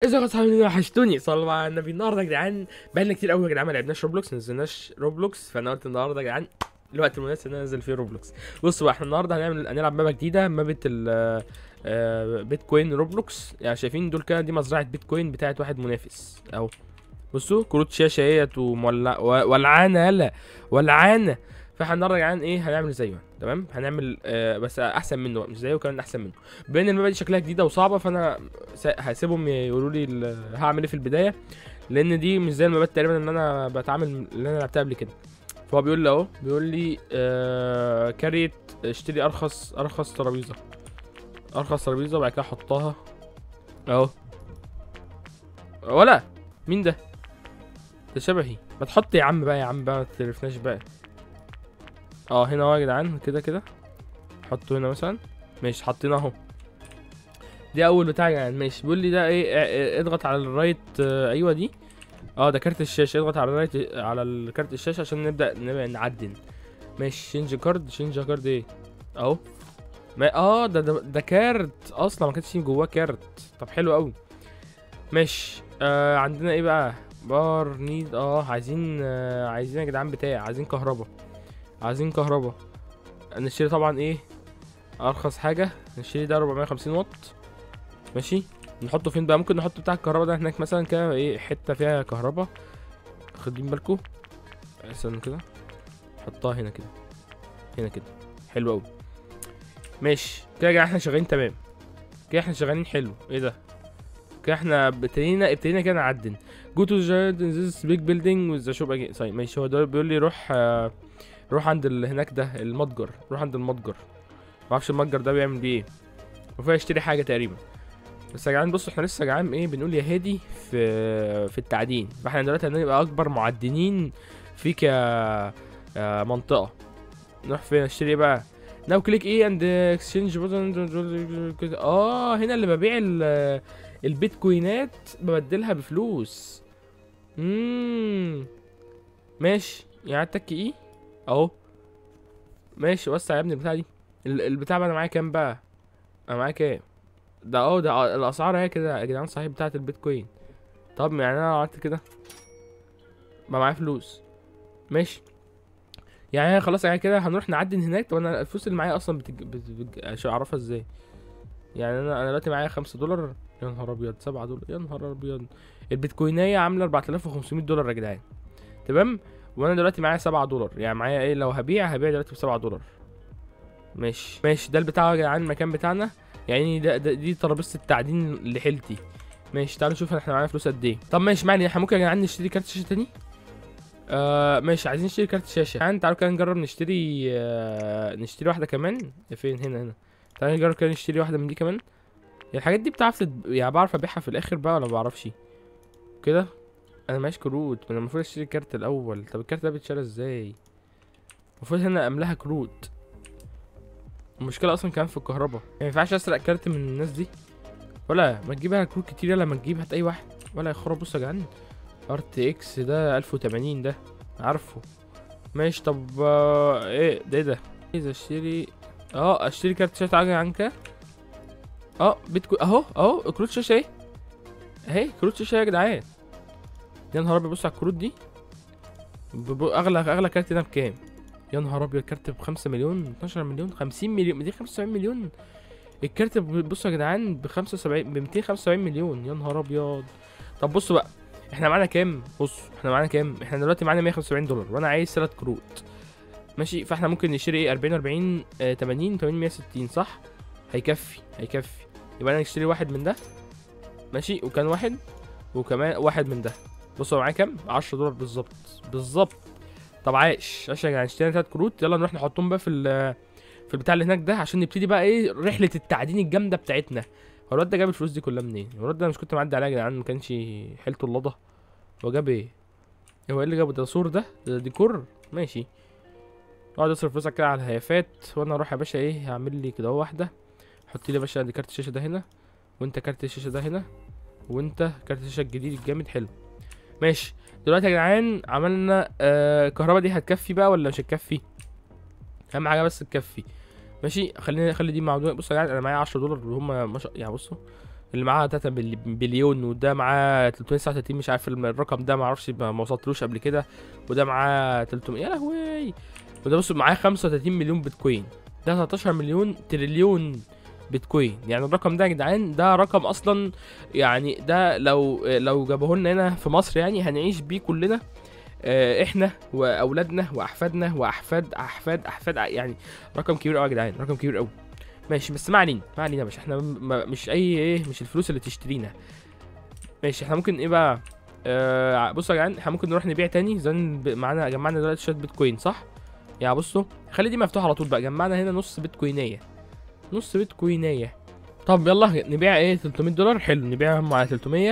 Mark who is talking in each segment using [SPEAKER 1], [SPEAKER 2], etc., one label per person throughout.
[SPEAKER 1] ازيكم يا صحابي وحشتوني صلوا على النبي النهارده يا جدعان بقالنا كتير قوي يا جدعان ما لعبناش روبلوكس ما نزلناش روبلوكس فانا قلت النهارده يا جدعان الوقت المناسب ان انا انزل فيه روبلوكس بصوا بقى احنا النهارده هنعمل هنلعب مابا جديده مابة ال آه، بيتكوين روبلوكس يعني شايفين دول كده دي مزرعه بيتكوين بتاعت واحد منافس اهو بصوا كروت شاشه اهيت ومولع و- ولعانه يلا ولعانه فاحنا النهارده يا جدعان ايه هنعمل زيه تمام هنعمل آه بس احسن منه بقى، مش زيه كمان احسن منه بما ان المابا دي شكلها جديده وصعبه فانا س- هسيبهم يقولوا لي ال- هعمل ايه في البدايه لان دي مش زي المابات تقريبا ان انا بتعامل اللي انا لعبتها قبل كده فهو بيقول لي اهو بيقول لي آه كاريت اشتري ارخص ارخص ترابيزه ارخص ترابيزه وبعد كده احطها اهو ولا مين ده ده شبهي ما تحط يا عم بقى يا عم بقى ما تعرفناش بقى اه هنا اهو يا جدعان كده كده حطه هنا مثلا ماشي حطيناه اهو دي اول بتاع يعني ماشي بيقول لي ده ايه اه، اه، اضغط على الرايت اه، ايوه دي اه ده كارت الشاشه اضغط على الرايت على الكارت الشاشه عشان نبدا نبدا نعدن ماشي شينج كارد شينج كارد ايه اهو ما اه ده ده, ده كارت اصلا ما كانش جواه كارت طب حلو قوي ماشي آه عندنا ايه بقى بار نيد اه عايزين آه عايزين يا جدعان بتاع عايزين كهربا عايزين كهربا نشتري طبعا ايه ارخص حاجه نشتري ده 450 واط ماشي نحطه فين بقى ممكن نحط بتاع الكهرباء ده هناك مثلا كده ايه حته فيها كهرباء خدين بالكم استنى كده حطها هنا كده هنا كده حلو قوي ماشي كده يا جماعه احنا شغالين تمام كده احنا شغالين حلو ايه ده كده احنا ابتدينا ابتدينا كده نعدن جو تو ذيس بيج بيلدينج وذ شوب اجين طيب ماشي هو ده بيقول لي روح آه، روح عند ال- هناك ده المتجر روح عند المتجر معرفش المتجر ده بيعمل بيه ايه المفروض اشتري حاجه تقريبا بس يا جدعان بصوا احنا لسه يا جدعان ايه بنقول يا هادي في في التعدين فاحنا دلوقتي هنبقى اكبر معدنين في ك آه، منطقه نروح فين اشتري ايه بقى ناو كليك ايه اند اكسشينج اه هنا اللي ببيع ال- البيتكوينات ببدلها بفلوس امم ماشي يعني تك ايه اهو ماشي وسع يا ابني البتاع دي ال- البتاع بقى انا معايا كام بقى انا معايا كام ده اه ده الاسعار هي كده يا جدعان صحيح بتاعه البيتكوين طب يعني انا لو عملت كده بقى معايا فلوس ماشي يعني أنا خلاص يعني كده هنروح نعدن هناك طب انا الفلوس اللي معايا اصلا بتج... بت... بت... عش- اعرفها ازاي يعني انا انا دلوقتي معايا خمسة دولار يا نهار ابيض سبعة دولار يا نهار ابيض البيتكوينية عاملة 4500 دولار يا جدعان تمام وانا دلوقتي معايا سبعة دولار يعني معايا ايه لو هبيع هبيع دلوقتي بسبعة دولار ماشي ماشي ده البتاع يا جدعان المكان بتاعنا يعني ده, ده دي ترابيزه التعدين لحيلتي ماشي تعالوا نشوف احنا معانا فلوس قد ايه طب ماشي معني احنا ممكن يا جدعان نشتري كارت شاشه تاني آه ماشي عايزين نشتري كارت شاشه يعني تعالوا كده نجرب نشتري آه نشتري واحده كمان فين هنا هنا تعالوا نجرب كده نشتري واحده من دي كمان يعني الحاجات دي بتعرف تد... يعني بعرف ابيعها في الاخر بقى ولا ما بعرفش كده انا معيش كروت ما انا المفروض اشتري الكارت الاول طب الكارت ده بيتشرى ازاي المفروض هنا املاها كروت المشكله اصلا كمان في الكهرباء ما ينفعش اسرق كارت من الناس دي ولا ما تجيبها كروت كتير يلا ما تجيب هات اي واحد ولا يخرب بص يا جدعان ار تي اكس ده 1080 ده عارفه ماشي طب آه، ايه ده ايه ده عايز اشتري اه اشتري كارت شاشه عجل عنك اه بيتكو اهو اهو كروت شاشه ايه اهي كروت شاشه يا جدعان يا نهار ابيض بص على الكروت دي ب- ب- اغلى اغلى كارت هنا بكام يا نهار ابيض كارت ب 5 مليون 12 مليون 50 مليون 275 مليون الكارت ب- بصوا يا جدعان ب 75 ب 275 مليون يا نهار ابيض طب بصوا بقى احنا معانا كام بصوا احنا معانا كام احنا دلوقتي معانا 175 دولار وانا عايز ثلاث كروت ماشي فاحنا ممكن نشتري ايه 40 40 آه 80 80 160 صح هيكفي هيكفي يبقى انا نشتري واحد من ده ماشي وكان واحد وكمان واحد من ده بصوا معايا كام 10 دولار بالظبط بالظبط طب عايش عايش يا جدعان اشترينا تلات كروت يلا نروح نحطهم بقى في ال في البتاع اللي هناك ده عشان نبتدي بقى ايه رحله التعدين الجامده بتاعتنا هو الواد ده جاب الفلوس دي كلها منين هو الواد ده مش كنت معدي عليه يا جدعان ما كانش حيلته اللضه هو جاب ايه هو ايه اللي جابه ده سور ده ده ديكور ماشي اقعد اصرف فلوسك كده على الهيافات وانا اروح يا باشا ايه هعمل لي كده اهو واحده حط لي يا باشا دي كارت الشاشه ده هنا وانت كارت الشاشه ده هنا وانت كارت الشاشه الجديد الجامد حلو ماشي دلوقتي يا جدعان عملنا آه الكهرباء دي هتكفي بقى ولا مش هتكفي اهم حاجه بس تكفي ماشي خلينا خلي دي معدومه بصوا يا جدعان انا معايا 10 دولار وهم ما شاء يعني بصوا اللي معاه 3 بليون وده معاه 339 مش عارف الم- الرقم ده ما اعرفش ما ما وصلتلوش قبل كده وده معاه 300 يا لهوي وده بص معاه 35 مليون بيتكوين ده 13 مليون تريليون بيتكوين يعني الرقم ده يا جدعان ده رقم اصلا يعني ده لو لو جابوه لنا هنا في مصر يعني هنعيش بيه كلنا آه، احنا واولادنا واحفادنا واحفاد احفاد احفاد يعني رقم كبير قوي يا جدعان رقم كبير قوي ماشي بس ما علينا ما علينا مش احنا م- مش اي ايه مش الفلوس اللي تشترينا ماشي احنا ممكن ايه بقى آه بصوا يا جدعان احنا ممكن نروح نبيع تاني زي ما ب- معانا جمعنا دلوقتي شويه بيتكوين صح يعني بصوا خلي دي مفتوحه على طول بقى جمعنا هنا نص بيتكوينيه نص بيتكوينيه طب يلا نبيع ايه 300 دولار حلو نبيعهم على 300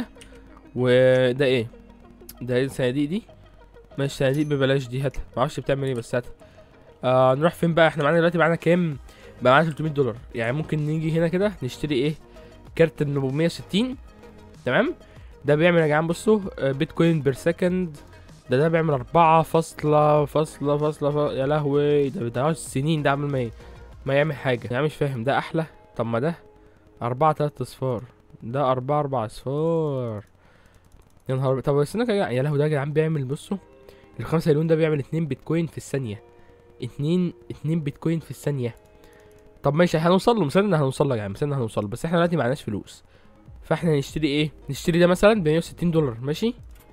[SPEAKER 1] وده ايه ده ايه الصناديق دي ماشي صناديق ببلاش دي هاتها معرفش بتعمل ايه بس هاتها آه نروح فين بقى احنا معانا دلوقتي معانا كام بقى معانا 300 دولار يعني ممكن نيجي هنا كده نشتري ايه كارت ال 460 تمام ده بيعمل يا جدعان بصوا آه، بيتكوين بير سكند ده ده بيعمل أربعة فاصلة فاصلة فاصلة فا- يا لهوي ده بيضيع سنين ده عمل ما ي- ما يعمل حاجة يعني مش فاهم ده أحلى طب ما ده أربعة تلات أصفار ده أربعة أربعة أصفار يا نهار أبيض. طب استنى كده يا لهوي ده يا جدعان بيعمل بصوا الخمسة مليون ده بيعمل اتنين بيتكوين في الثانية اتنين اتنين بيتكوين في الثانية طب ماشي هنوصل له مثلا هنوصل له يا جدعان مثلا هنوصل له بس احنا دلوقتي معناش فلوس فاحنا نشتري ايه نشتري ده مثلا ب 160 دولار ماشي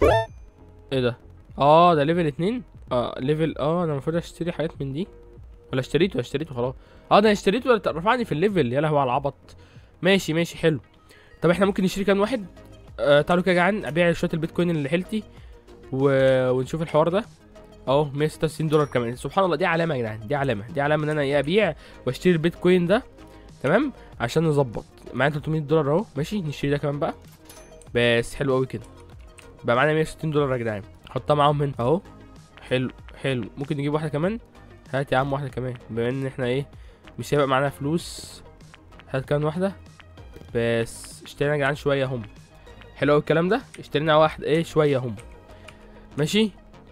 [SPEAKER 1] ايه ده اه ده ليفل اتنين اه ليفل اه انا المفروض اشتري حاجات من دي ولا اشتريته اشتريته خلاص اه ده أنا اشتريته ولا رفعني في الليفل يا لهوي على العبط ماشي ماشي حلو طب احنا ممكن نشتري كام واحد آه تعالوا كده يا جدعان ابيع شويه البيتكوين اللي حيلتي و... ونشوف الحوار ده اهو 166 دولار كمان سبحان الله دي علامه يا جدعان دي علامه دي علامه ان انا ايه ابيع واشتري البيتكوين ده تمام عشان نظبط معانا 300 دولار اهو ماشي نشتري ده كمان بقى بس حلو قوي كده بقى معانا 160 دولار يا جدعان حطها معاهم هنا اهو حلو حلو ممكن نجيب واحده كمان هات يا عم واحده كمان بما ان احنا ايه مش هيبقى معانا فلوس هات كمان واحده بس اشترينا يا جدعان شويه هم حلو قوي الكلام ده اشترينا واحد ايه شويه هم ماشي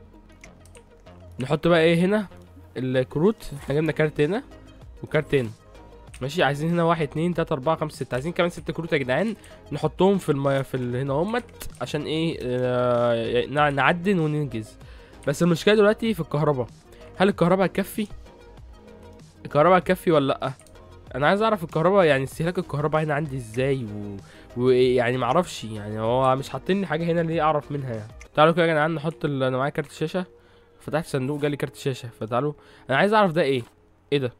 [SPEAKER 1] نحط بقى ايه هنا الكروت احنا جبنا كارت هنا وكارت هنا ماشي عايزين هنا واحد اتنين تلاته اربعه خمسه سته عايزين كمان ست كروت يا جدعان نحطهم في الم... في ال... هنا همت عشان ايه آه... نع- نعدن وننجز بس المشكله دلوقتي في الكهرباء هل الكهرباء هتكفي الكهرباء هتكفي ولا لا انا عايز اعرف الكهرباء يعني استهلاك الكهرباء هنا عندي ازاي و... ويعني معرفش يعني هو مش حاطين لي حاجه هنا ليه اعرف منها يعني تعالوا كده يا جدعان نحط ال... انا معايا كارت شاشه فتحت صندوق جالي كارت شاشه فتعالوا انا عايز اعرف ده ايه ايه ده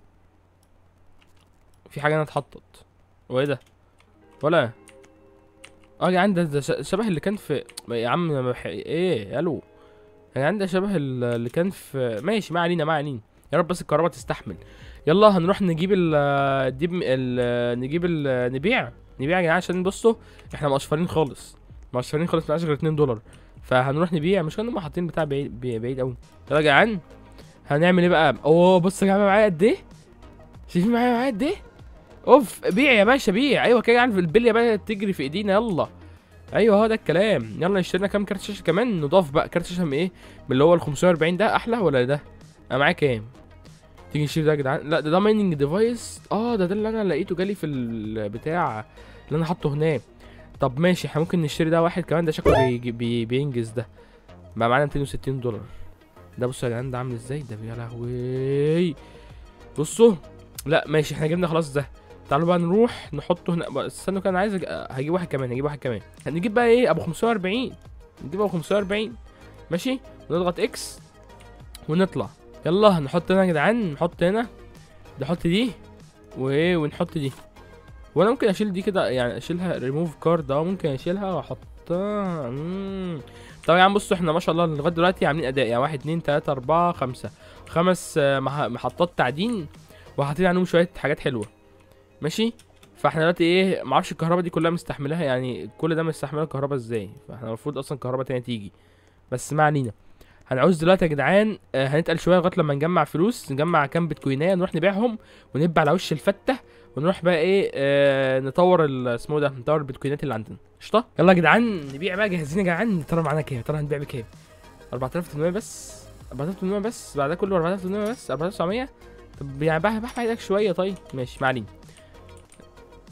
[SPEAKER 1] في حاجه هنا اتحطت وايه ده ولا اه يا جدعان ده, ده ش- شبه اللي كان في يا عم أنا بح... ايه الو يا جدعان ده شبه ال- اللي كان في ماشي ما علينا ما علينا يا رب بس الكهرباء تستحمل يلا هنروح نجيب ال دي ال نجيب ال نبيع نبيع يا جدعان عشان بصوا احنا مقشفرين خالص مقشفرين خالص معناش غير 2 دولار فهنروح نبيع مش كانوا هم حاطين بتاع بعيد بعيد قوي يلا يا جدعان هنعمل ايه بقى اوه بص يا جماعه معايا قد ايه شايفين معايا معايا قد ايه اوف بيع يا باشا بيع ايوه كده يعني البليه بقى تجري في ايدينا يلا ايوه هو ده الكلام يلا نشترينا كام كارت شاشه كمان نضاف بقى كارت شاشه من ايه من اللي هو ال 540 ده احلى ولا ده انا معايا كام تيجي نشتري ده يا جدعان لا ده ده مايننج ديفايس اه ده ده اللي انا لقيته جالي في البتاع اللي انا حاطه هناك طب ماشي احنا ممكن نشتري ده واحد كمان ده شكله بيجي بي بينجز ده بقى معانا 260 دولار ده بصوا يا جدعان ده عامل ازاي ده يا لهوي بصوا لا ماشي احنا جبنا خلاص ده تعالوا بقى نروح نحطه هنا بقى استنوا كده انا عايز أج- هجيب واحد كمان هجيب واحد كمان هنجيب بقى ايه ابو 540 نجيب ابو 540 ماشي نضغط اكس ونطلع يلا نحط هنا يا جدعان نحط هنا نحط دي وايه ونحط دي وانا ممكن اشيل دي كده يعني اشيلها ريموف كارد اه ممكن اشيلها واحطها مم. طب يا عم بصوا احنا ما شاء الله لغايه دلوقتي عاملين اداء يعني واحد اتنين تلاته اربعه خمسه خمس آه، مح- محطات تعدين وحاطين عليهم شويه حاجات حلوه ماشي فاحنا دلوقتي ايه معرفش الكهرباء دي كلها مستحملها يعني كل ده مستحملها الكهرباء ازاي فاحنا المفروض اصلا كهرباء تانية تيجي بس ما علينا هنعوز دلوقتي يا جدعان آه، هنتقل شويه لغايه لما نجمع فلوس نجمع كام بيتكوينيه نروح نبيعهم ونبيع على وش الفته ونروح بقى ايه آه نطور ال- اسمه ده نطور البيتكوينات اللي عندنا قشطه يلا يا جدعان نبيع بقى جاهزين يا جدعان ترى معانا كام ترى هنبيع بكام 4800 بس 4800 بس بعد ده كله 4800 بس 4900 طب يعني بقى بقى ايدك شويه طيب ماشي ما علينا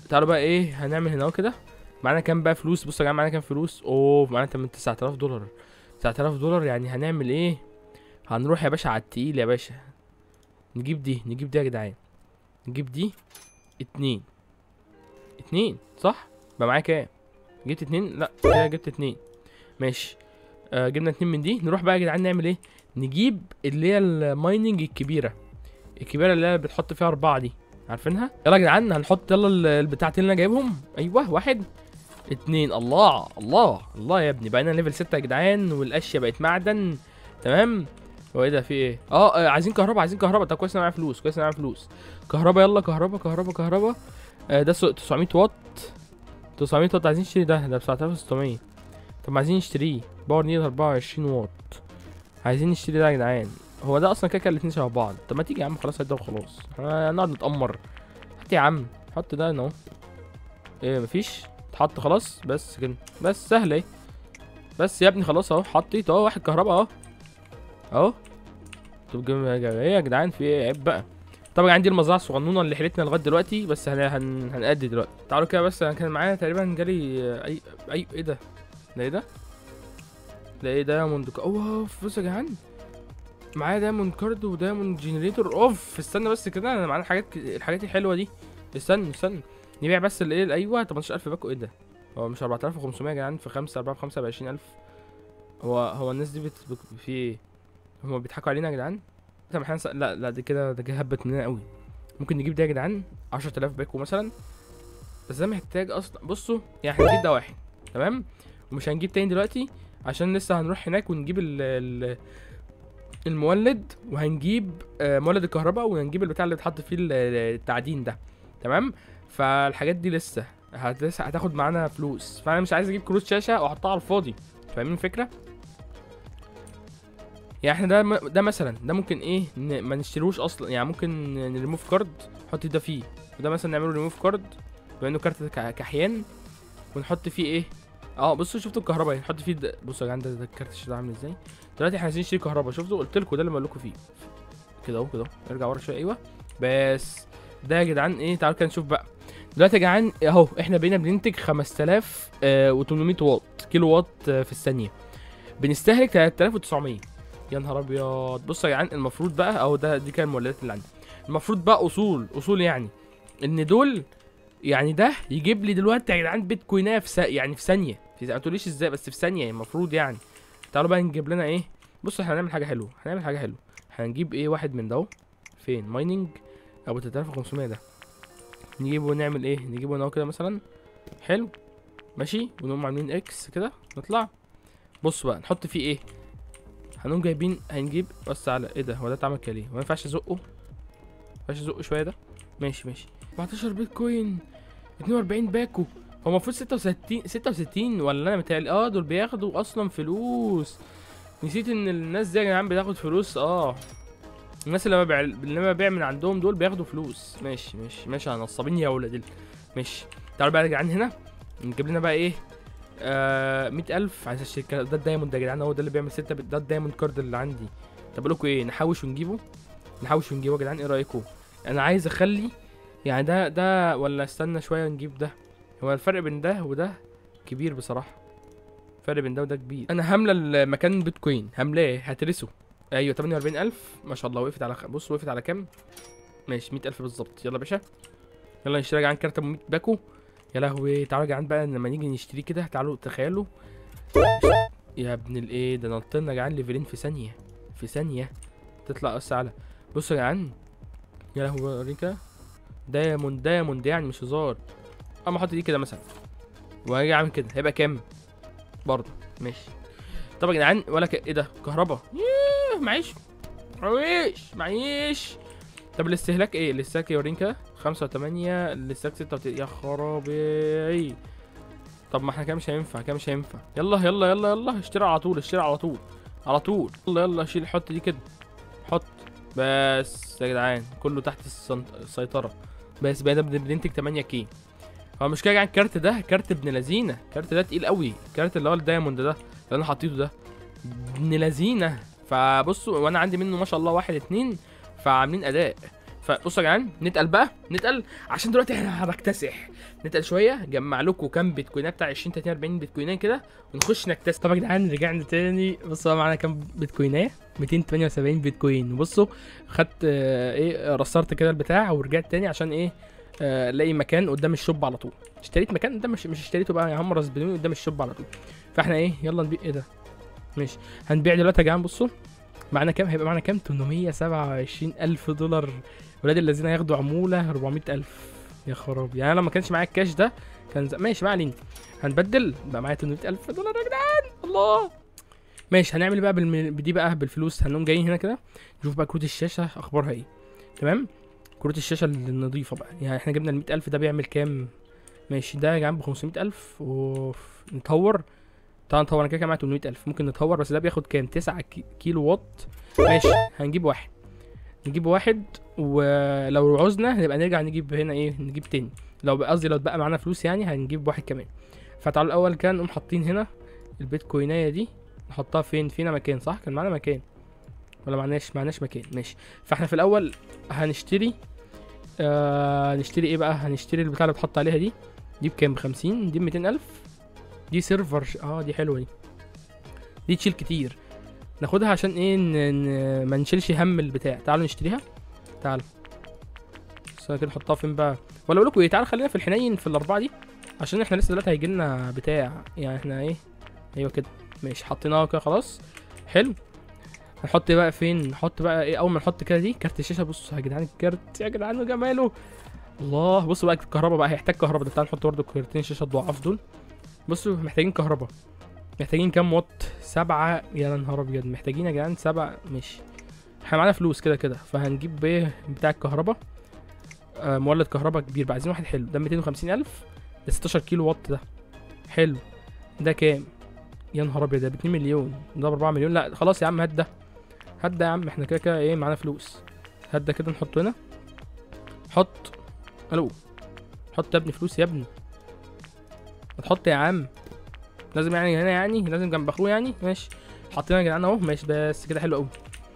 [SPEAKER 1] تعالوا بقى ايه هنعمل هنا أهو كده معانا كام بقى فلوس بصوا يا جماعه معانا كام فلوس اوه معانا تم- 9000 دولار 9000 دولار يعني هنعمل ايه هنروح يا باشا على التقيل يا باشا نجيب دي نجيب دي يا جدعان نجيب دي اتنين اتنين صح بقى معايا كام جبت اتنين لا كده جبت اتنين ماشي آه جبنا اتنين من دي نروح بقى يا جدعان نعمل ايه نجيب اللي هي المايننج الكبيره الكبيره اللي هي بتحط فيها اربعه دي عارفينها يلا يا جدعان هنحط يلا ال- البتاعتين اللي انا جايبهم ايوه واحد اتنين الله الله الله يا ابني بقينا ليفل ستة يا جدعان والاشياء بقت معدن تمام هو ايه ده في ايه اه آه، عايزين كهرباء عايزين كهرباء طب كويس إن أنا معايا فلوس كويس إن أنا معايا فلوس كهرباء يلا كهرباء كهرباء كهرباء آه ده سو- 900 واط 900 واط عايزين نشتري ده ده ب 9600 طب ما عايزين نشتريه باور نيد 24 واط عايزين نشتري ده يا جدعان هو ده اصلا كده كده الاتنين شبه بعض طب ما تيجي يا عم خلاص هات ده وخلاص آه، نقعد نتأمر هات يا عم حط ده هنا اهو ايه مفيش اتحط خلاص بس كده بس سهل ايه بس يا ابني خلاص اهو حطيت اهو واحد كهرباء اهو اهو طب جم- ايه يا جدعان في ايه عيب بقى طبعا عندي المزرعه الصغنونه اللي حلتنا لغايه دلوقتي بس هن... هن... هنأدي دلوقتي تعالوا كده بس انا كان معايا تقريبا جالي آه، اي اي ايه ده ده ايه ده ده ايه دايموند ك- اوف بص يا جدعان معايا دايموند كارد ودايموند جنريتور اوف استنى بس كده انا معانا الحاجات ك- الحاجات الحلوه دي استنى استنى نبيع بس الايه ايوه 18000 باكو ايه ده هو مش 4500 يا جدعان في 5 4 5 ب 20000 هو هو الناس دي بت... بت... في ايه هما بيضحكوا علينا يا جدعان طب احنا نس- لا لا دي كده ده كده هبت مننا قوي ممكن نجيب ده يا جدعان 10000 باكو مثلا بس ده محتاج اصلا بصوا يعني احنا هنجيب ده واحد تمام ومش هنجيب تاني دلوقتي عشان لسه هنروح هناك ونجيب ال ال المولد وهنجيب آه، مولد الكهرباء وهنجيب البتاع اللي بيتحط فيه ال- التعدين ده تمام فالحاجات دي لسه هت- لسه هتاخد معانا فلوس فانا مش عايز اجيب كروت شاشه واحطها على الفاضي فاهمين الفكره يعني احنا ده م- ده مثلا ده ممكن ايه ن- ما نشتروش اصلا يعني ممكن نريموف كارد نحط ده فيه وده مثلا نعمله ريموف كارد بما انه كارت ك- كحيان ونحط فيه ايه اه بصوا شفتوا الكهرباء نحط فيه ده بصوا يا جدعان ده, ده الكارت الشاشة ده عامل ازاي دلوقتي احنا عايزين نشتري كهرباء شفتوا قلت لكم ده اللي بقول لكم فيه كده اهو كده اهو ارجع ورا شويه ايوه بس ده يا جدعان ايه تعالوا كده نشوف بقى دلوقتي يا جدعان اهو احنا بقينا بننتج 5800 واط كيلو واط آه، في الثانيه بنستهلك 3900 يا نهار ابيض بصوا يا جدعان المفروض بقى اهو ده دي كان المولدات اللي عندي المفروض بقى اصول اصول يعني ان دول يعني ده يجيب لي دلوقتي يا جدعان بيتكوينات في سا... يعني في ثانيه في ما تقوليش ازاي بس في ثانيه المفروض يعني تعالوا بقى نجيب لنا ايه بص احنا هنعمل حاجه حلوه هنعمل حاجه حلوه هنجيب ايه واحد من ده اهو فين مايننج ابو 3500 ده نجيبه ونعمل ايه نجيبه هنا أهو كده مثلا حلو ماشي ونقوم عاملين اكس كده نطلع بص بقى نحط فيه ايه هنقوم جايبين هنجيب بس على ايه ده هو ده اتعمل كده ليه ما ينفعش ازقه ما ينفعش ازقه شويه ده ماشي ماشي 14 بيتكوين 42 باكو هو المفروض 66 66 ولا انا متهيألي اه دول بياخدوا اصلا فلوس نسيت ان الناس دي يا جدعان بتاخد فلوس اه الناس اللي ببيع اللي انا ببيع من عندهم دول بياخدوا فلوس ماشي ماشي ماشي يا نصابين يا ولاد ال- ماشي تعالوا بقى يا جدعان هنا نجيب لنا بقى ايه آه 100000 عايز اشتري الكلام- ده الدايموند يا جدعان هو ده اللي بيعمل 6 ده الدايموند كارد اللي عندي طب اقول لكم ايه نحوش ونجيبه نحوش ونجيبه يا جدعان ايه رايكم انا عايز اخلي يعني ده ده ولا استنى شويه نجيب ده هو الفرق بين ده وده كبير بصراحه الفرق بين ده وده كبير انا هامله المكان بيتكوين هاملاه هترسه ايوه 48000 ما شاء الله وقفت على خ... بص وقفت على كام ماشي 100000 بالظبط يلا يا باشا يلا نشتري يا جدعان كارت ابو 100 باكو يا لهوي تعالوا يا جدعان بقى لما نيجي نشتريه كده تعالوا تخيلوا يا ابن الايه ده نطلنا يا جدعان ليفلين في ثانيه في ثانيه تطلع بس على بصوا يا جدعان يا لهوي اوريكا دايموند دايموند يعني مش هزار اما احط دي كده مثلا وهاجي اعمل كده هيبقى كام برضه ماشي طب يا جدعان ولا ك... ايه ده كهربا ياه معيش معيش معيش طب الاستهلاك ايه الاستهلاك يوريني كده خمسة وتمانية الاستهلاك ستة وت... يا خرابي طب ما احنا كده مش هينفع كده مش هينفع يلا يلا يلا يلا اشتري على طول اشتري على طول على طول يلا يلا شيل حط دي كده حط بس يا جدعان كله تحت السنت- السيطرة بس بقينا بن- بننتج 8 كي هو مش كده يا جدعان الكارت ده كارت ابن لذينه الكارت ده تقيل قوي الكارت اللي هو الدايموند ده اللي انا حطيته ده ابن لذينه فبصوا وانا عندي منه ما شاء الله واحد اتنين فعاملين اداء فبصوا يا جدعان نتقل بقى نتقل عشان دلوقتي احنا هنكتسح نتقل شويه جمع لكم كام بيتكوينات بتاع 20 30 40 بيتكوينات كده ونخش نكتسح طبعا يا جدعان رجعنا تاني بصوا بقى معانا كام بيتكوينات 278 بيتكوين بصوا خدت آه، ايه رصرت كده البتاع ورجعت تاني عشان ايه آه، الاقي مكان قدام الشوب على طول اشتريت مكان قدام مش مش اشتريته بقى يا عم رزبنوني قدام الشوب على طول فاحنا ايه يلا نبيع ايه ده ماشي هنبيع دلوقتي يا جدعان بصوا معانا كام هيبقى معانا كام 827 الف دولار ولاد الذين هياخدوا عموله 400 الف يا خراب يعني انا لو ما كانش معايا الكاش ده كان ز... ماشي ما علينا هنبدل بقى معايا 800 الف دولار يا جدعان الله ماشي هنعمل إيه بقى بالم... بدي بقى بالفلوس هنقوم جايين هنا كده نشوف بقى كروت الشاشه اخبارها ايه تمام كروت الشاشه النظيفه بقى يعني احنا جبنا ال 100 الف ده بيعمل كام ماشي ده يا جدعان ب 500 الف اوف نطور طبعا نطور انا كده كده معايا 800 الف ممكن نطور بس ده بياخد كام 9 كي- كيلو وات ماشي هنجيب واحد نجيب واحد ولو عوزنا هنبقى نرجع نجيب هنا ايه نجيب تاني لو بقى- قصدي لو اتبقى معانا فلوس يعني هنجيب واحد كمان فتعالوا الاول كان نقوم حاطين هنا البيتكوينايه دي نحطها فين فينا مكان صح كان معانا مكان ولا معناش معناش مكان ماشي فاحنا في الاول هنشتري آه نشتري ايه بقى هنشتري البتاع اللي بتحط عليها دي دي بكام بخمسين دي بميتين الف دي سيرفر ش- اه دي حلوه دي دي تشيل كتير ناخدها عشان ايه ن... ن... ما نشيلش هم البتاع تعالوا نشتريها تعالوا بس أنا كده نحطها فين بقى ولا اقول لكم ايه تعالوا خلينا في الحنين في الاربعه دي عشان احنا لسه دلوقتي هيجي لنا بتاع يعني احنا ايه ايوه كده ماشي حطيناها كده خلاص حلو هنحط بقى فين نحط بقى ايه اول ما نحط كده دي كارت الشاشه بصوا يا جدعان الكارت يا جدعان وجماله الله بصوا بقى الكهرباء بقى هيحتاج كهرباء ده تعالوا نحط برضه كارتين الشاشه الضعاف دول بصوا محتاجين كهرباء محتاجين كام وات سبعة يا نهار ابيض محتاجين يا جدعان سبعة ماشي احنا معانا فلوس كده كده فهنجيب بايه بتاع الكهرباء آه مولد كهرباء كبير بقى عايزين واحد حلو ده 250 الف ده 16 كيلو وات ده حلو ده كام يا نهار ابيض ده ب 2 مليون ده ب 4 مليون لا خلاص يا عم هات ده هات ده يا عم احنا كده كده ايه معانا فلوس هات ده كده نحطه هنا حط الو حط يا ابني فلوس يا ابني ما تحط يا عم لازم يعني هنا يعني لازم جنب اخوه يعني ماشي حاطين يا جدعان اهو ماشي بس كده حلو قوي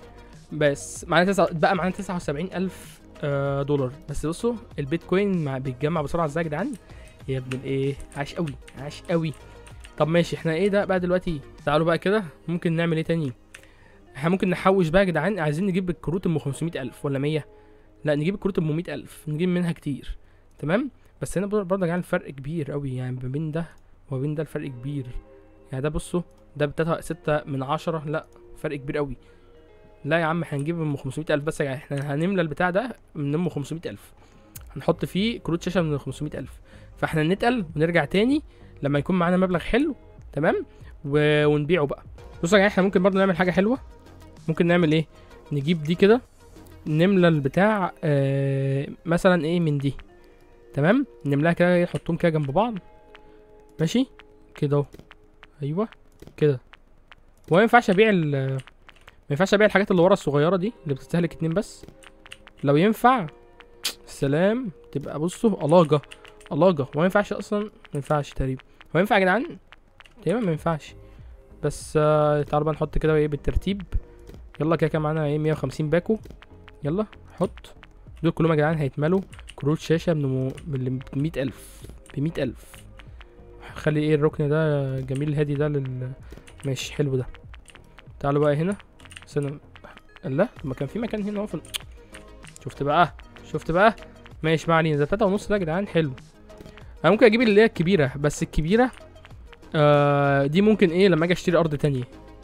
[SPEAKER 1] بس معانا تسعة بقى معانا 79 الف آه دولار بس بصوا البيتكوين مع بيتجمع بسرعه ازاي يا جدعان يا ابن الايه عاش قوي عاش قوي طب ماشي احنا ايه ده بقى دلوقتي تعالوا بقى كده ممكن نعمل ايه تاني احنا ممكن نحوش بقى يا جدعان عايزين نجيب الكروت ام 500 الف ولا 100 لا نجيب الكروت ام 100 الف نجيب منها كتير تمام بس هنا برضه يا جدعان الفرق كبير قوي يعني ما بين ده وما بين ده الفرق كبير يعني ده بصوا ده بتلاتة ستة من عشرة لا فرق كبير قوي لا يا عم احنا هنجيب ام 500 الف بس يا جدعان احنا هنملى البتاع ده من ام 500 الف هنحط فيه كروت شاشه من 500 الف فاحنا نتقل ونرجع تاني لما يكون معانا مبلغ حلو تمام و... ونبيعه بقى بصوا يا جدعان احنا ممكن برضه نعمل حاجه حلوه ممكن نعمل ايه نجيب دي كده نملى البتاع آه مثلا ايه من دي تمام نملاها كده نحطهم كده جنب بعض ماشي كده اهو ايوه كده هو ما ينفعش ابيع ال ما ينفعش ابيع الحاجات اللي ورا الصغيره دي اللي بتستهلك اتنين بس لو ينفع سلام تبقى بصوا الاجه الاجه وما ينفعش اصلا ما ينفعش تقريبا هو ينفع يا جدعان تقريبا ما ينفعش بس آه تعالوا بقى نحط كده ايه بالترتيب يلا كده كده معانا ايه 150 باكو يلا حط دول كلهم يا جدعان هيتملوا كروت شاشه من مو... من 100000 ب 100000 خلي ايه الركن ده جميل هادي ده لل ماشي حلو ده تعالوا بقى هنا استنى لا طب ما كان في مكان هنا اهو في ال- شفت بقى شفت بقى ماشي ما علينا ده تلاتة ونص ده يا جدعان حلو انا ممكن اجيب اللي هي الكبيرة بس الكبيرة آه دي ممكن ايه لما اجي اشتري ارض تانية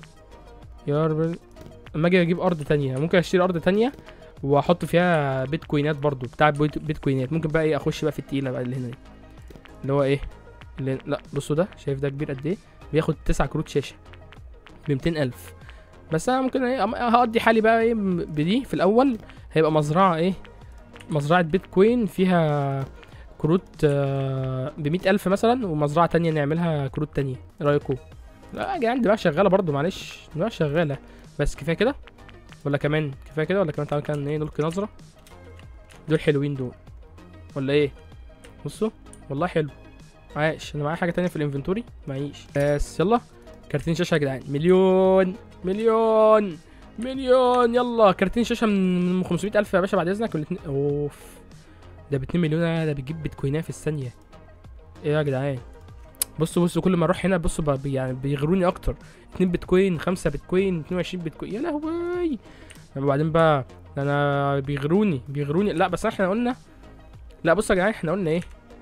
[SPEAKER 1] يا رب لما اجي اجيب ارض تانية ممكن اشتري ارض تانية واحط فيها بيتكوينات برضو بتاع بيت- بيتكوينات ممكن بقى ايه اخش بقى في التقيلة بقى اللي هنا دي اللي هو ايه اللي لا بصوا ده شايف ده كبير قد ايه بياخد تسعة كروت شاشة ب ألف بس انا ممكن ايه أم- هقضي حالي بقى ايه م- بدي في الاول هيبقى مزرعة ايه مزرعة بيتكوين فيها كروت ب ألف مثلا ومزرعة تانية نعملها كروت تانية ايه رايكم لا يا جدعان دماغ شغالة برضو معلش دماغ شغالة بس كفاية كده ولا كمان كفاية كده ولا كمان تعالى كان ايه نلقي نظرة دول حلوين دول ولا ايه بصوا والله حلو عايش انا معايا حاجة تانية في الانفنتوري معيش بس يلا كارتين شاشة يا جدعان مليون مليون مليون يلا كارتين شاشه من 500 الف يا باشا بعد اذنك والاتنين اوف ده ب 2 مليون ده بيجيب بيتكوينات في الثانيه ايه يا جدعان بصوا بصوا كل ما اروح هنا بصوا بقى بي- يعني بيغروني اكتر 2 بيتكوين 5 بيتكوين 22 بيتكوين يا لهوي وبعدين بقى ده انا بيغروني بيغروني لا بس احنا قلنا لا بصوا يا جدعان احنا قلنا ايه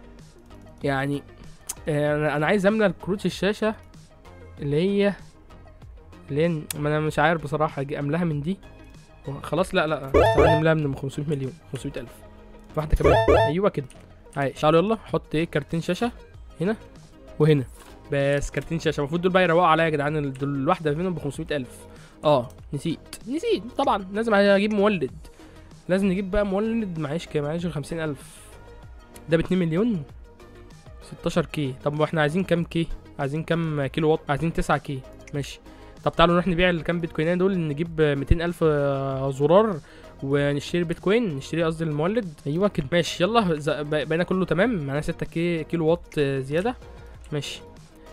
[SPEAKER 1] يعني آه، انا انا عايز املى كروت الشاشه اللي هي اللي هي ما انا مش عارف بصراحه اجي املاها من دي خلاص لا لا تعالى نملاها من 500 مليون 500 الف واحده كمان ايوه كده عايش تعالوا يلا حط ايه كارتين شاشه هنا وهنا بس كارتين شاشه المفروض دول بقى يروقوا عليا يا جدعان دول الواحده منهم ب 500 الف اه نسيت نسيت طبعا لازم اجيب مولد لازم نجيب بقى مولد معيش كام معيش غير 50 الف ده ب 2 مليون 16 كي طب واحنا عايزين كام كي عايزين كام كيلو وات عايزين 9 كي ماشي طب تعالوا نروح نبيع الكام بيتكوينات دول نجيب 200 الف زرار ونشتري بيتكوين نشتري قصدي المولد ايوه كده ماشي يلا ز- ب- بقينا كله تمام معانا 6 كي كيلو وات آه، زياده ماشي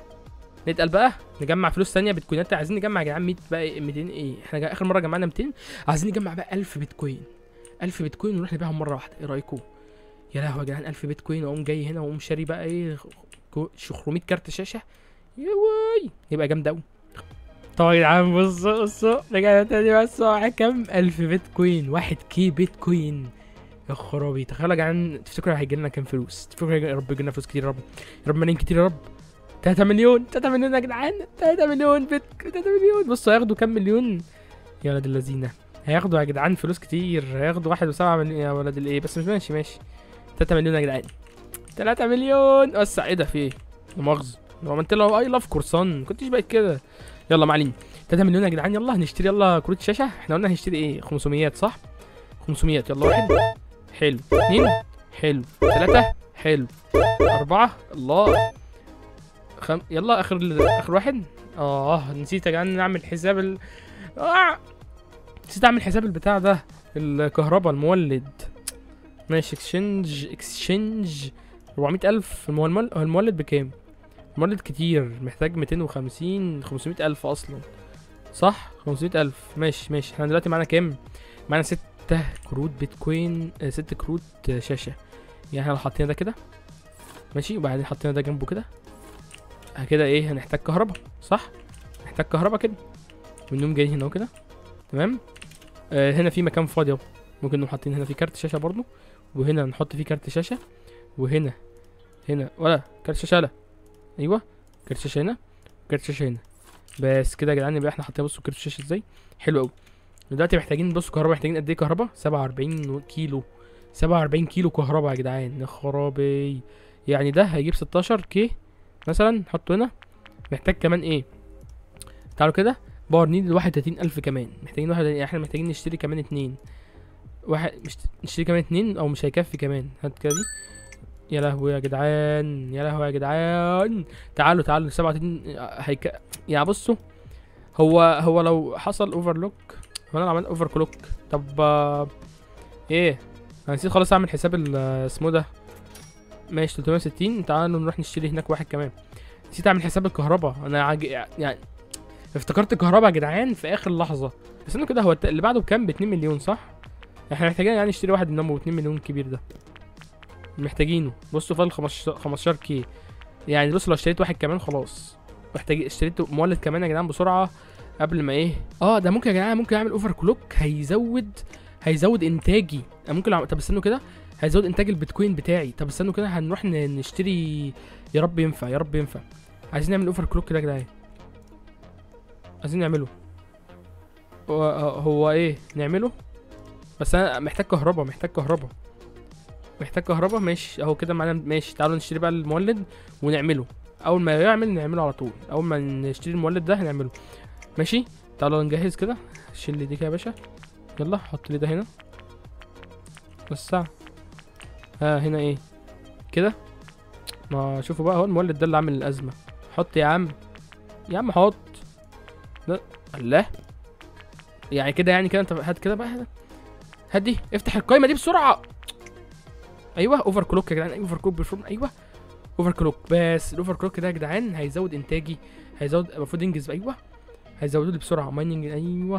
[SPEAKER 1] نتقل بقى نجمع فلوس ثانيه بيتكوينات عايزين نجمع يا جدعان 100 بقى 200 ايه احنا جا- اخر مره جمعنا 200 عايزين نجمع بقى 1000 بيتكوين 1000 بيتكوين ونروح نبيعهم مره واحده ايه رايكم يا لهوي يا جدعان 1000 بيتكوين واقوم جاي هنا واقوم شاري بقى ايه كو- 500 كارت شاشه يا واي يبقى جامد قوي طبعا يا جدعان بصوا بصوا رجعنا تاني بس معايا كام 1000 بيتكوين 1 كي بيتكوين يا خرابي تخيلوا يا جدعان تفتكروا هيجي لنا كام فلوس تفتكروا هيجي- يا رب يجي لنا فلوس كتير يا رب يا رب ملايين كتير يا رب 3 مليون 3 مليون يا جدعان 3 مليون بيت 3 مليون بصوا هياخدوا كام مليون يا ولاد اللذينه هياخدوا يا جدعان فلوس كتير هياخدوا واحد وسبعة مليون يا ولاد الايه بس مش ماشي ماشي 3 مليون يا جدعان 3 مليون وسع ايه ده في ايه؟ لا مؤاخذة لو عملت له اي لاف كورسان كنتش بقيت كده يلا ما علينا 3 مليون يا جدعان يلا هنشتري يلا كروت شاشة احنا قلنا هنشتري ايه 500 صح 500 يلا واحد حلو اثنين حلو ثلاثة حلو أربعة الله خم... يلا آخر آخر واحد اه نسيت يا جدعان نعمل حساب ال آه. نسيت أعمل حساب البتاع ده الكهرباء المولد ماشي اكسشينج اكسشينج 400 ألف هو المول... هو المولد بكام؟ المولد كتير محتاج 250 500 ألف أصلا صح 500 ألف ماشي ماشي احنا دلوقتي معانا كام؟ معانا ستة كروت بيتكوين آه، ست كروت آه، شاشة يعني احنا لو حطينا ده كده ماشي وبعدين حطينا ده جنبه كده آه، كده ايه هنحتاج كهرباء صح؟ نحتاج كهرباء كده ونقوم جايين هنا وكده تمام آه هنا في مكان فاضي اهو ممكن نقوم حاطين هنا في كارت شاشة برضو وهنا نحط فيه كارت شاشة وهنا هنا ولا كارت شاشة لا ايوه كارت شاشة هنا كارت شاشة هنا بس كده يا جدعان يبقى احنا حاطين بصوا كارت الشاشة ازاي حلو قوي دلوقتي محتاجين بصوا كهرباء محتاجين قد ايه كهرباء 47 كيلو 47 كيلو كهرباء يا جدعان يا خرابي يعني ده هيجيب 16 كي مثلا نحطه هنا محتاج كمان ايه تعالوا كده باور نيد 31000 كمان محتاجين واحد يعني احنا محتاجين نشتري كمان اتنين واحد مش نشتري كمان اتنين او مش هيكفي كمان هات كده دي يا لهوي يا جدعان يا لهوي يا جدعان تعالوا تعالوا 37 هيك يعني بصوا هو هو لو حصل اوفرلوك هو انا عملت اوفر كلوك طب آه، ايه انا نسيت خالص اعمل حساب ال- اسمه ده ماشي 360 تعالوا نروح نشتري هناك واحد كمان نسيت اعمل حساب الكهرباء انا عج... يعني افتكرت الكهرباء يا جدعان في اخر لحظه بس انه كده هو الت- اللي بعده بكام ب 2 مليون صح احنا محتاجين يعني نشتري واحد منهم ب 2 مليون كبير ده محتاجينه بصوا فاضل 15 15 كي يعني بصوا لو اشتريت واحد كمان خلاص محتاج اشتريت مولد كمان يا جدعان بسرعه قبل ما ايه اه ده ممكن يا جدعان ممكن اعمل اوفر كلوك هيزود هيزود انتاجي أنا ممكن أعمل... طب استنوا كده هيزود انتاج البيتكوين بتاعي طب استنوا كده هنروح ن- نشتري يا رب ينفع يا رب ينفع عايزين نعمل اوفر كلوك كده يا جدعان عايزين نعمله هو, هو ايه نعمله بس انا محتاج كهرباء محتاج كهرباء محتاج كهرباء ماشي اهو كده معانا ماشي تعالوا نشتري بقى المولد ونعمله اول ما يعمل نعمله على طول اول ما نشتري المولد ده هنعمله ماشي تعالوا نجهز كده شيل لي دي كده يا باشا يلا حط لي ده هنا وسع ها هنا ايه كده ما شوفوا بقى هو المولد ده اللي عامل الازمه حط يا عم يا عم حط لا الله يعني كده يعني كده انت هات كده بقى هات دي افتح القايمه دي بسرعه ايوه اوفر كلوك يا جدعان اوفر كلوك بيرفورم ايوه اوفر كلوك بس الاوفر كلوك ده يا جدعان هيزود انتاجي هيزود المفروض ينجز ايوه هيزودوا لي بسرعه مايننج ايوه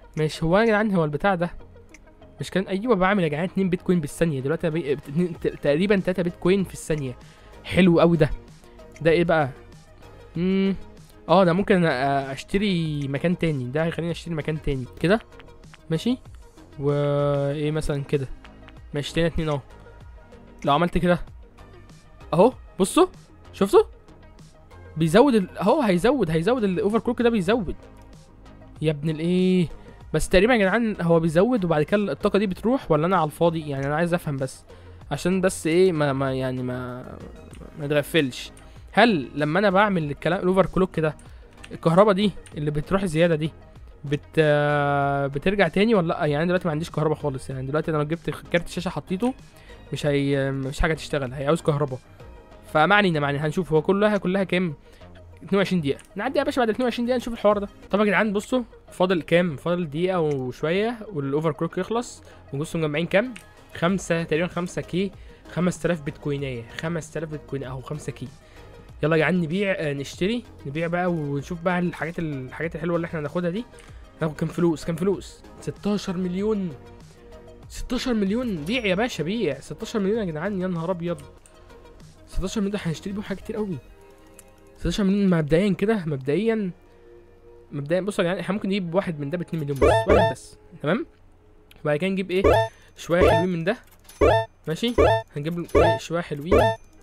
[SPEAKER 1] ماشي هو يا جدعان هو البتاع ده مش كان ايوه بعمل يا جدعان 2 بيتكوين بالثانيه دلوقتي أنا بي... اتنين- ت- تقريبا 3 بيتكوين في الثانيه حلو قوي ده ده ايه بقى امم اه ده ممكن أ- اشتري مكان تاني ده هيخليني اشتري مكان تاني كده ماشي وايه مثلا كده ماشي تاني اتنين اهو لو عملت كده اهو بصوا شفتوا بيزود ال... اهو هيزود هيزود الاوفر كلوك ده بيزود يا ابن الايه بس تقريبا يا جدعان هو بيزود وبعد كده الطاقه دي بتروح ولا انا على الفاضي يعني انا عايز افهم بس عشان بس ايه ما, ما يعني ما ما نتغفلش هل لما انا بعمل الكلام الاوفر كلوك ده الكهرباء دي اللي بتروح زياده دي بت آه، بترجع تاني ولا لا يعني أنا دلوقتي ما عنديش كهرباء خالص يعني دلوقتي انا لو جبت كارت شاشه حطيته مش هي مش حاجه تشتغل هيعوز كهرباء فما علينا ما علينا هنشوف هو كلها كلها كام 22 دقيقة نعدي يا باشا بعد 22 دقيقة نشوف الحوار ده طب يا جدعان بصوا فاضل كام فاضل دقيقة وشوية والاوفر كلوك يخلص وبصوا مجمعين كام خمسة تقريبا خمسة كي 5000 بيتكوينية 5000 بيتكوين اهو 5 كي يلا يا جدعان نبيع آه، نشتري نبيع بقى ونشوف بقى الحاجات الحاجات الحلوة اللي احنا هناخدها دي ناخد كام فلوس كام فلوس 16 مليون 16 مليون بيع يا باشا بيع 16 مليون يا جدعان يا نهار ابيض 16 مليون ده هنشتري بيهم حاجات كتير قوي 16 مليون مبدئيا كده مبدئيا مبدئيا بصوا يا جدعان احنا ممكن نجيب واحد من ده ب 2 مليون بس واحد بس تمام وبعد كده نجيب ايه شويه حلوين من ده ماشي هنجيب له ايه شويه حلوين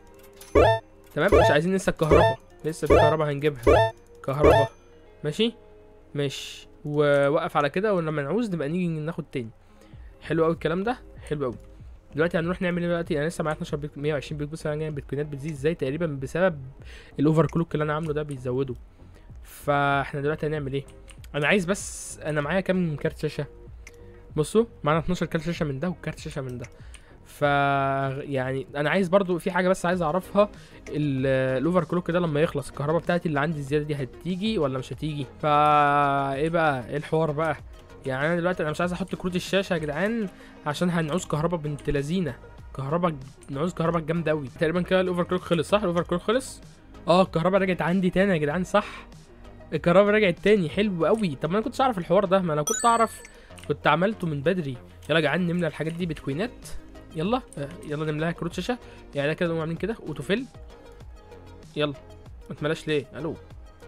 [SPEAKER 1] تمام مش عايزين لسه الكهرباء لسه في كهرباء هنجيبها كهرباء ماشي ماشي ووقف على كده ولما نعوز نبقى نيجي ناخد تاني حلو قوي الكلام ده حلو قوي دلوقتي هنروح نعمل ايه دلوقتي انا لسه معايا 12 بيت 120 بيت بص انا البيتكوينات بتزيد ازاي تقريبا بسبب الاوفر كلوك اللي انا عامله ده بيزوده فاحنا دلوقتي هنعمل ايه انا عايز بس انا معايا كام كارت شاشه بصوا معانا 12 كارت شاشه من ده وكارت شاشه من ده ف يعني انا عايز برضو في حاجه بس عايز اعرفها ال- الاوفر كلوك ده لما يخلص الكهرباء بتاعتي اللي عندي الزياده دي هتيجي ولا مش هتيجي فا ايه بقى ايه الحوار بقى يعني انا دلوقتي انا مش عايز احط كروت الشاشه يا جدعان عشان هنعوز كهرباء بنت لذينه كهرباء نعوز كهرباء جامده قوي تقريبا كده الاوفر كلوك خلص صح الاوفر كلوك خلص اه الكهرباء رجعت عندي تاني يا جدعان صح الكهرباء رجعت تاني حلو قوي طب ما انا كنتش اعرف الحوار ده ما انا كنت اعرف كنت عملته من بدري يلا يا جدعان نملى الحاجات دي بتكوينات يلا آه، يلا نملاها كروت شاشه يعني ده كده نقوم عاملين كده اوتوفيل يلا ما تملاش ليه الو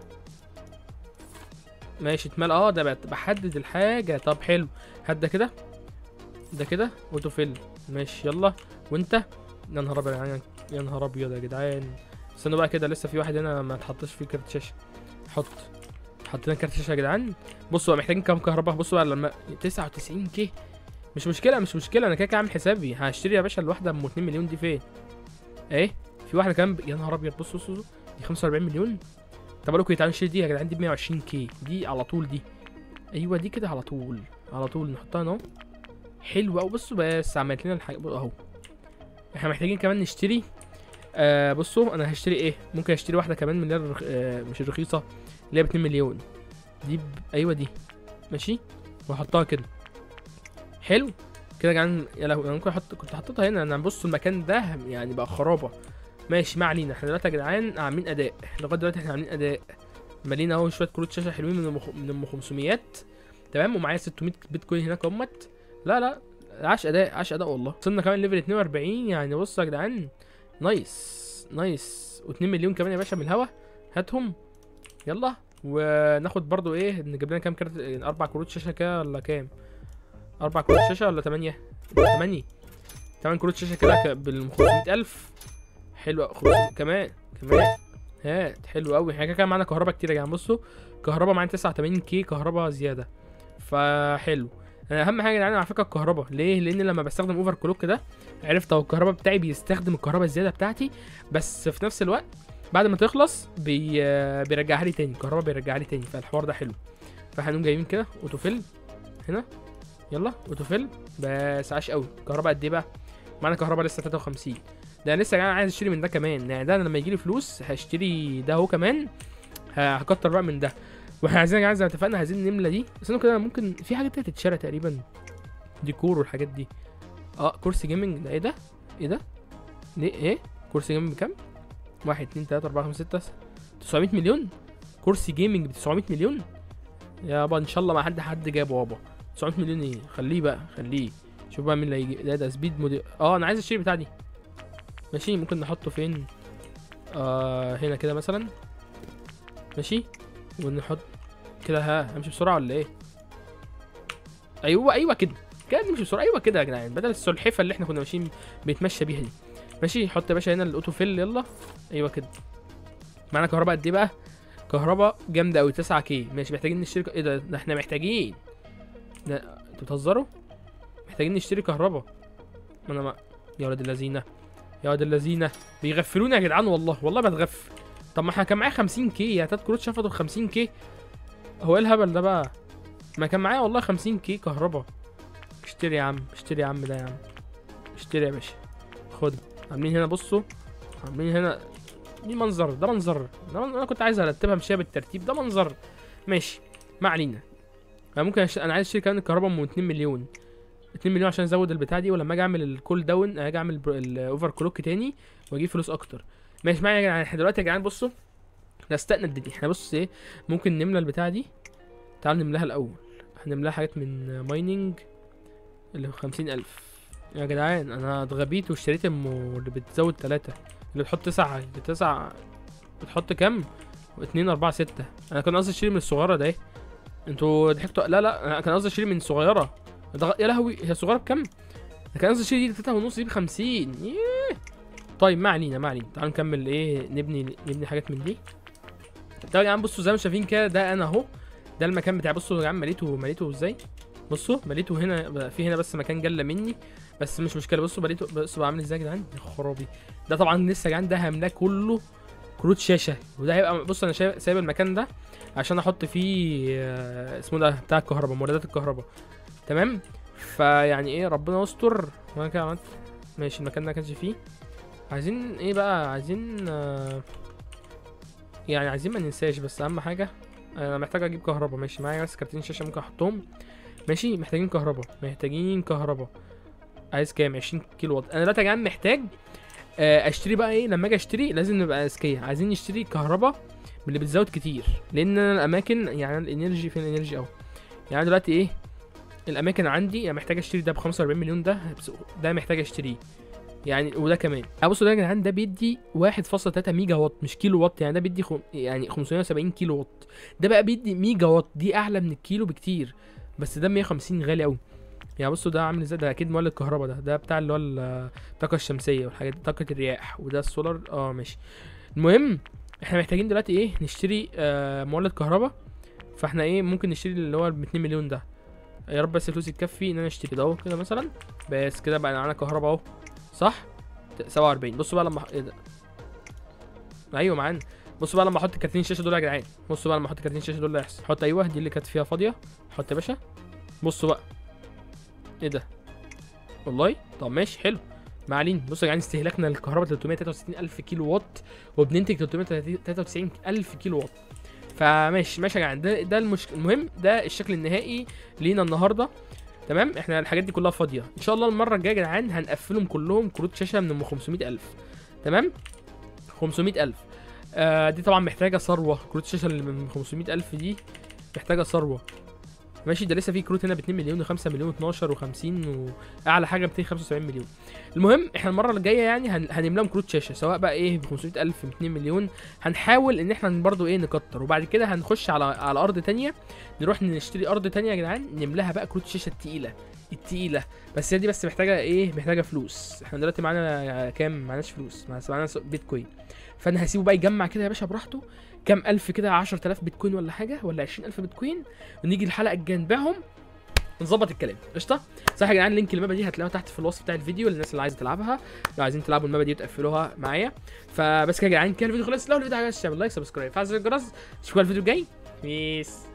[SPEAKER 1] ماشي اتملى اه ده بقت بحدد الحاجه طب حلو هات ده كده ده كده اوتوفيل ماشي يلا وانت يا نهار ابيض يا جدعان يا نهار ابيض يا جدعان استنوا بقى كده لسه في واحد هنا ما اتحطش فيه كارت شاشه حط حطينا كارت شاشه يا جدعان بصوا بقى محتاجين كام كهرباء بصوا بقى لما 99 كي مش مشكله مش مشكله انا كده كده عامل حسابي هشتري يا باشا الواحده ام 2 مليون دي فين ايه في واحده كمان ب... يا نهار ابيض بصوا بصوا بصوا. دي 45 مليون طب اقول لكم تعالوا نشتري دي يا جدعان دي ب 120 كي دي على طول دي ايوه دي كده على طول على طول نحطها هنا اهو حلو قوي بصوا بس عملت لنا الحاجه اهو احنا محتاجين كمان نشتري آه بصوا انا هشتري ايه ممكن اشتري واحده كمان من اللي هي الرخ... آه مش الرخيصه اللي هي ب 2 مليون دي ب... ايوه دي ماشي واحطها كده حلو كده يا جدعان يا لهوي انا ممكن احط كنت حطيتها هنا انا بصوا المكان ده يعني بقى خرابه ماشي ما علينا احنا دلوقتي يا جدعان عاملين اداء لغايه دلوقتي احنا عاملين اداء مالين اهو شويه كروت شاشه حلوين من المخ... من ام 500 تمام ومعايا 600 بيتكوين هناك اهمت لا لا عاش اداء عاش اداء والله وصلنا كمان ليفل 42 يعني بصوا يا جدعان نايس نايس و2 مليون كمان يا باشا من الهوا هاتهم يلا وناخد برضو ايه نجيب لنا كام كارت اربع كروت شاشه كده ولا كام اربع كروت شاشه ولا تمانية تمانية تمن كروت شاشه كده ك- بال 500000 حلو 500 كمان كمان هات حلو قوي احنا كده كده معانا كهرباء كتير يا جدعان بصوا كهرباء معانا 89 كي كهرباء زياده فحلو انا اهم حاجه يا جدعان على فكره الكهرباء ليه لان لما بستخدم اوفر كلوك ده عرفت هو الكهرباء بتاعي بيستخدم الكهرباء الزياده بتاعتي بس في نفس الوقت بعد ما تخلص بي... بيرجعها لي تاني الكهرباء بيرجعها لي تاني فالحوار ده حلو فهنقوم جايبين كده اوتوفيل هنا يلا اوتوفيل بس عاش قوي كهرباء قد ايه بقى معانا كهرباء لسه 53 ده أنا لسه يا جدعان عايز اشتري من ده كمان يعني ده أنا لما يجيلي فلوس هشتري ده هو كمان ه- هكتر بقى من ده واحنا عايزين يا جدعان زي ما اتفقنا عايزين نملى دي بس انا كده ممكن في حاجات كده تتشرى تقريبا ديكور والحاجات دي اه كرسي جيمنج ده ايه ده ايه ده ليه ايه كرسي جيمنج بكام واحد اتنين تلاتة أربعة خمسة ستة 900 مليون كرسي جيمنج ب 900 مليون يابا ان شاء الله ما حد حد جابه يابا 900 مليون ايه خليه بقى خليه شوف بقى مين اللي هيجي ده ده سبيد موديل اه انا عايز اشتري بتاع دي ماشي ممكن نحطه فين آه هنا كده مثلا ماشي ونحط كده ها امشي بسرعه ولا ايه ايوه ايوه كده كده نمشي بسرعه ايوه كده يا جدعان بدل السلحفه اللي احنا كنا ماشيين بنتمشى بيها دي ماشي حط يا باشا هنا الاوتو فيل يلا ايوه كده معانا كهرباء قد ايه بقى كهرباء جامده قوي 9 كي ماشي محتاجين نشتري ك- ايه ده ده احنا محتاجين ده انتوا بتهزروا محتاجين نشتري كهرباء ما انا ما يا ولاد اللذينه يا ولاد اللذينه بيغفلوني يا جدعان والله والله بتغفل طب ما احنا كان معايا 50 كي يا تلات كروت شفطوا 50 كي هو ايه الهبل ده بقى ما كان معايا والله 50 كي كهرباء اشتري يا عم اشتري يا عم ده يا عم اشتري يا باشا خد عاملين هنا بصوا عاملين هنا دي منظر ده منظر ده من... انا كنت عايز ارتبها مشيها بالترتيب ده منظر ماشي ما علينا انا ممكن أش... انا عايز اشتري كمان الكهرباء ام 2 مليون 2 مليون عشان ازود البتاع دي ولما اجي اعمل الكول داون اجي اعمل الاوفر كلوك تاني واجيب فلوس اكتر ماشي معايا يا جدعان احنا دلوقتي يا جدعان بصوا نستقنا الدنيا احنا بص ايه ممكن نملى البتاع دي تعال نملاها الاول هنملاها حاجات من مايننج اللي خمسين ألف يا جدعان انا اتغبيت واشتريت ام اللي بتزود تلاتة اللي بتحط تسعة تسعة بتحط كام اتنين اربعة ستة انا كان قصدي اشتري من الصغيرة ده ايه انتوا ضحكتوا لا لا انا كان قصدي اشتري من صغيرة ده يا لهوي هي صغيرة بكام ده كان قصدي اشتري دي تلاتة ونص دي بخمسين ييه. طيب ما علينا ما علينا تعالوا نكمل ايه نبني نبني حاجات من دي طيب يا جدعان بصوا زي ما شايفين كده ده انا اهو ده المكان بتاعي بصوا يا جدعان مليته مليته ازاي بصوا مليته هنا بقى في هنا بس مكان جله مني بس مش مشكله بصوا مليته بصوا بعمل ازاي يا جدعان يا خرابي ده طبعا لسه يا جدعان ده هملاه كله كروت شاشه وده هيبقى بص انا شايف سايب المكان ده عشان احط فيه آه، اسمه ده بتاع الكهرباء مولدات الكهرباء تمام فيعني ايه ربنا يستر وانا كده عملت ماشي المكان ده ما كانش فيه عايزين ايه بقى عايزين آه، يعني عايزين ما ننساش بس اهم حاجه انا محتاج اجيب كهرباء ماشي معايا بس كارتين شاشه ممكن احطهم ماشي محتاجين كهرباء محتاجين كهرباء عايز كام 20 كيلو وات انا دلوقتي يا جدعان محتاج آه، اشتري بقى ايه لما اجي اشتري لازم نبقى اذكياء عايزين نشتري كهرباء من اللي بتزود كتير لان أنا الاماكن يعني الانرجي فين الانرجي اهو يعني دلوقتي ايه الاماكن عندي انا محتاج اشتري ده ب 45 مليون ده بس- ده محتاج اشتريه يعني وده كمان يعني بصوا ده يا جدعان ده بيدي 1.3 ميجا وات مش كيلو وات يعني ده بيدي خم... يعني 570 كيلو وات ده بقى بيدي ميجا وات دي اعلى من الكيلو بكتير بس ده 150 غالي قوي يعني بصوا ده عامل ازاي ده اكيد مولد الكهرباء ده ده بتاع اللي هو ال- الطاقه الشمسيه والحاجات دي طاقه الرياح وده السولار اه ماشي المهم احنا محتاجين دلوقتي ايه نشتري آه مولد كهرباء فاحنا ايه ممكن نشتري اللي هو ب 2 مليون ده يا رب بس الفلوس تكفي ان انا اشتري ده اهو كده مثلا بس كده بقى معانا كهرباء اهو صح 47 بصوا بقى لما ايه ده ايوه معانا بصوا بقى لما احط كارتين الشاشه دول يا جدعان بصوا بقى لما احط كارتين الشاشه دول اللي هيحصل حط ايوه دي اللي كانت فيها فاضيه حط يا باشا بصوا بقى ايه ده والله طب ماشي حلو ما علينا بصوا يا جدعان استهلاكنا للكهرباء 363 الف كيلو وات وبننتج 393 الف كيلو وات فماشي ماشي يا جدعان ده ده المشكله المهم ده الشكل النهائي لينا النهارده تمام احنا الحاجات دي كلها فاضيه ان شاء الله المره الجايه يا جدعان هنقفلهم كلهم كروت شاشه من ام 500000 تمام 500000 آه دي طبعا محتاجه ثروه كروت الشاشه اللي من 500000 دي محتاجه ثروه ماشي ده لسه في كروت هنا ب 2 مليون و5 مليون و12 و50 واعلى حاجه 275 مليون المهم احنا المره الجايه يعني هن... هنملاهم كروت شاشه سواء بقى ايه ب 500000 ب 2 مليون هنحاول ان احنا برضو ايه نكتر وبعد كده هنخش على على ارض تانية نروح نشتري ارض تانية يا جدعان نملاها بقى كروت الشاشه التقيله التقيله بس هي دي بس محتاجه ايه محتاجه فلوس احنا دلوقتي معانا كام معناش فلوس معانا بيتكوين فانا هسيبه بقى يجمع كده يا باشا براحته كام الف كده 10000 بيتكوين ولا حاجه ولا 20000 بيتكوين ونيجي الحلقه الجايه نبيعهم نظبط الكلام قشطه صح يا جدعان لينك المابا دي هتلاقوها تحت في الوصف بتاع الفيديو للناس اللي عايزه تلعبها لو عايزين تلعبوا المابا دي وتقفلوها معايا فبس كده يا جدعان كده الفيديو خلص لو الفيديو عجبك اعمل لايك سبسكرايب فعل زر الجرس اشوفكم الفيديو الجاي بيس